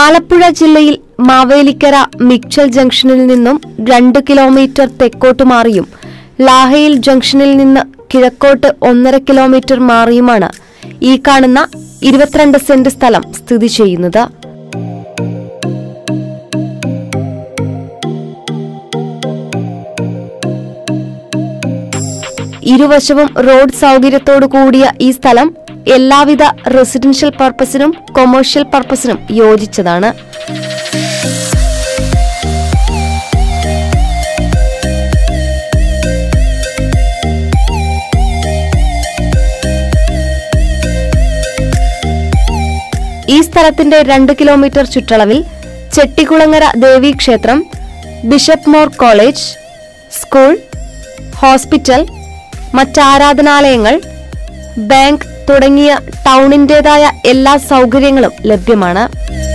ആലപ്പുഴ ജില്ലയിൽ മാവേലിക്കര മിക്ചൽ ജംഗ്ഷനിൽ നിന്നും രണ്ട് കിലോമീറ്റർ തെക്കോട്ട് മാറിയും ലാഹയിൽ ജംഗ്ഷനിൽ നിന്ന് കിഴക്കോട്ട് ഒന്നര കിലോമീറ്റർ മാറിയുമാണ് ഈ കാണുന്ന ഇരുപത്തിരണ്ട് സെന്റ് സ്ഥലം സ്ഥിതി ചെയ്യുന്നത് ഇരുവശവും റോഡ് സൗകര്യത്തോടു കൂടിയ ഈ സ്ഥലം എല്ലാവിധ റെസിഡൻഷ്യൽ പർപ്പസിനും കൊമേഴ്ഷ്യൽ പർപ്പസിനും യോജിച്ചതാണ് ഈ സ്ഥലത്തിന്റെ രണ്ട് കിലോമീറ്റർ ചുറ്റളവിൽ ചെട്ടിക്കുളങ്ങര ദേവീക്ഷേത്രം bishop Moore college school hospital മറ്റാരാധനാലയങ്ങൾ ബാങ്ക് തുടങ്ങിയ ടൗണിന്റേതായ എല്ലാ സൗകര്യങ്ങളും ലഭ്യമാണ്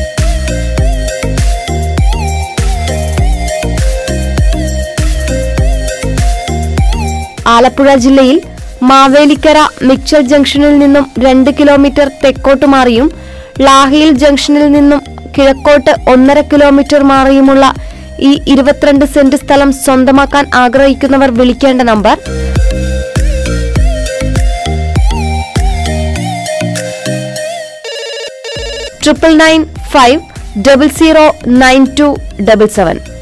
ആലപ്പുഴ ജില്ലയിൽ മാവേലിക്കര മിക്ചൽ ജംഗ്ഷനിൽ നിന്നും രണ്ട് കിലോമീറ്റർ തെക്കോട്ട് മാറിയും ലാഹിയിൽ ജംഗ്ഷനിൽ നിന്നും കിഴക്കോട്ട് ഒന്നര കിലോമീറ്റർ മാറിയുമുള്ള ഈ ഇരുപത്തിരണ്ട് സെന്റ് സ്ഥലം സ്വന്തമാക്കാൻ ആഗ്രഹിക്കുന്നവർ വിളിക്കേണ്ട number triple nine five double zero nine two double seven